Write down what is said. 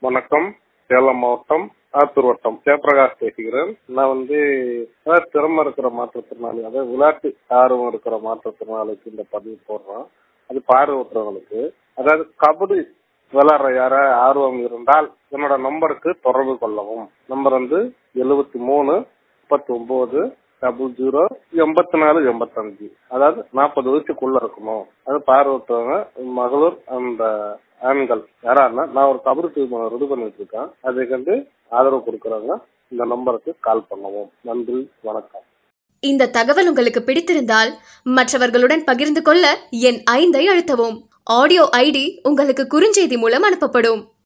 வணக்கம் சேலம் மாவட்டம் ஆத்தூர் வட்டம் ஜெயபிரகாஷ் பேசுகிறேன் நான் வந்து அதாவது திறமை இருக்கிற மாற்றுத்திறனாளி அதாவது விளையாட்டு ஆர்வம் இருக்கிற மாற்றுத்திறனாளிக்கு இந்த பதிவு போடுறோம் அது பார்வையற்றவங்களுக்கு அதாவது கபடி விளையாடுற யார ஆர்வம் இருந்தால் என்னோட நம்பருக்கு தொடர்பு கொள்ளவும் நம்பர் வந்து எழுபத்தி மூணு முப்பத்தி ஒன்பது டபுள் ஜீரோ எண்பத்தி நாலு எண்பத்தஞ்சு அதாவது நாற்பது வயசுக்குள்ள இருக்கணும் அது பார்வையற்றவங்க மகளிர் அந்த ஆண்கள் யாரா இருந்தா நான் ஒரு கபடி டீம் ரெடி பண்ணிட்டு இருக்கேன் அதை கண்டு ஆதரவு கொடுக்கறவங்க இந்த நம்பருக்கு கால் பண்ணவும் நன்றி வணக்கம் இந்த தகவல் உங்களுக்கு பிடித்திருந்தால் மற்றவர்களுடன் பகிர்ந்து கொள்ள என் ஐந்தை அழுத்தவும் ஆடியோ ஐடி உங்களுக்கு குறுஞ்செய்தி மூலம் அனுப்பப்படும்